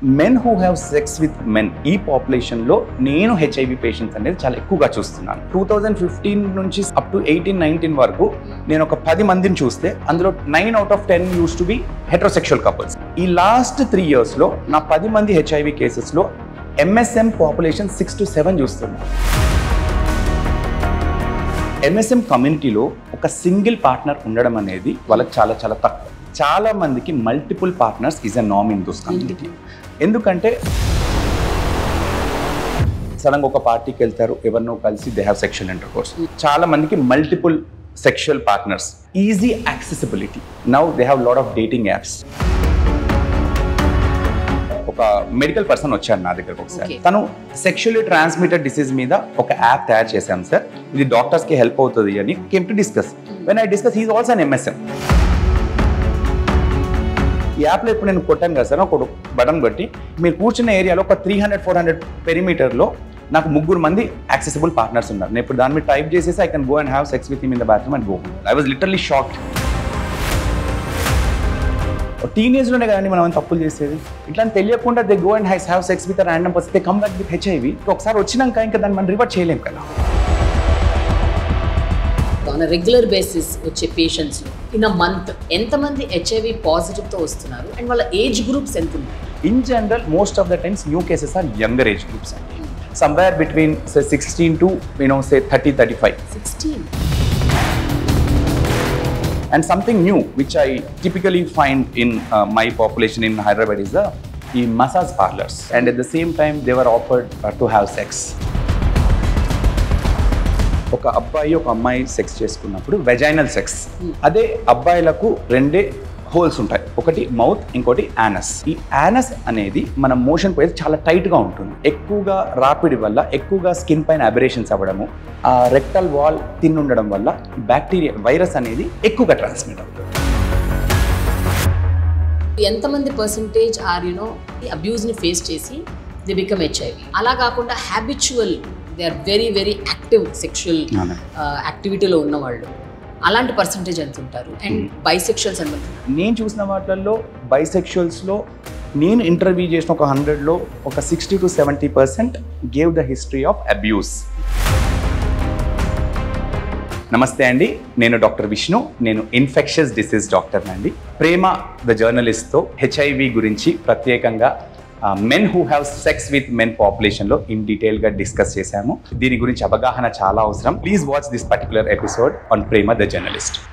Men who have sex with men ఈ పాపులేషన్లో నేను హెచ్ఐవి పేషెంట్స్ అనేది చాలా ఎక్కువగా చూస్తున్నాను టూ థౌజండ్ ఫిఫ్టీన్ నుంచి అప్ టు ఎయిటీన్ నైన్టీన్ వరకు నేను ఒక పది మందిని చూస్తే అందులో nine out of ten used to be heterosexual couples ఈ లాస్ట్ త్రీ ఇయర్స్లో నా పది మంది హెచ్ఐవి కేసెస్లో MSM population six to seven చూస్తున్నాను ఎంఎస్ఎం కమ్యూనిటీలో ఒక సింగిల్ పార్ట్నర్ ఉండడం అనేది వాళ్ళకి చాలా చాలా తక్కువ చాలా మందికి మల్టిపుల్ పార్ట్నర్స్ ఈజ్ అ నామ్ ఇన్ దోస్ కమ్యూనిటీ ఎందుకంటే సడన్గా ఒక పార్టీకి వెళ్తారు ఎవరినో కలిసి they have sexual intercourse చాలా మందికి multiple sexual partners easy accessibility now they have lot of dating apps ఒక మెడికల్ పర్సన్ వచ్చారు నా దగ్గరకు ఒకసారి Okay. తను సెక్షువల్లీ ట్రాన్స్మిటెడ్ డిసీజ్ మీద ఒక యాప్ తయారు చేశాం సార్ ఇది డాక్టర్స్ కి హెల్ప్ అవుతుంది అని came to discuss when I discuss is also on MSM ఈ యాప్లో ఇప్పుడు నేను కొట్టాను కదా సార్ ఒక బటన్ బట్టి మీరు కూర్చున్న ఏరియాలో ఒక త్రీ హండ్రెడ్ ఫోర్ హండ్రెడ్ పెరిమీటర్లో నాకు ముగ్గురు మంది యాక్సెసిబుల్ పార్ట్నర్స్ ఉన్నారు నేను ఇప్పుడు దాని మీద టైప్ చేసేసి I can go and have sex with in the bathroom and go I was literally shocked టీనేజ్లోనే కదండి మనం అంత తప్పులు చేసేది ఇట్లా తెలియకుండా దే గో అండ్ హైస్ have sex with random person they come back with HIV ఒకసారి వచ్చినాక ఇంకా దాన్ని మనం రివర్ట్ చేయలేం కదా ఆన్ రెగ్యులర్ బేసిస్ వచ్చే పేషెంట్స్ ఇన్ అ మంత్ ఎంతమంది హెచ్ఐవి పాజిటివ్తో వస్తున్నారు అండ్ వాళ్ళ ఏజ్ గ్రూప్స్ ఎంత ఉన్నాయి in general most of the times new cases are younger age groups అండి somewhere between say sixteen to you know say thirty thirty five sixteen And something new, which I typically find in uh, my population in Hyderabad, is the, the massage parlors. And at the same time, they were offered uh, to have sex. ఒక అబ్బాయి ఒక అమ్మాయి sex చేసుకున్నప్పుడు vaginal sex అదే అబ్బాయిలకు రెండే holes ఉంటాయి ఒకటి మౌత్ ఇంకోటి యానస్ ఈ యానస్ అనేది మన మోషన్ పోయేది చాలా టైట్గా ఉంటుంది ఎక్కువగా రాపిడి వల్ల ఎక్కువగా స్కిన్ పైన అబరేషన్స్ అవ్వడము ఆ రెక్టల్ వాల్ తిన్ ఉండడం వల్ల బ్యాక్టీరియా వైరస్ అనేది ఎక్కువగా ట్రాన్స్మిట్ అవుతుంది ఎంతమంది పర్సంటేజ్ ఆర్ యునో ఈ అబ్యూస్ని ఫేస్ చేసి ది బికమ్ హెచ్ఐవి అలా కాకుండా habitual they are very very active sexual అవును. యాక్టివిటీలో ఉన్నవాళ్ళు అలాంటి పర్సంటేజ్ ఎంత ఉంటారు అండ్ బైసెక్షువల్స్ ఎంత ఉంటారు నేను చూసిన వాటిల్లో బైసెక్షువల్స్లో నేను ఇంటర్వ్యూ చేసిన ఒక హండ్రెడ్లో ఒక sixty to seventy percent gave the history of abuse నమస్తే అండి నేను డాక్టర్ విష్ణు నేను ఇన్ఫెక్షస్ డిసీజ్ డాక్టర్ అండి ప్రేమ ద జర్నలిస్ట్తో హెచ్ఐవి గురించి ప్రత్యేకంగా men who have sex with men పాపులేషన్లో ఇన్ డీటెయిల్గా డిస్కస్ చేశాము దీని గురించి అవగాహన చాలా అవసరం please watch this particular episode on Prema the journalist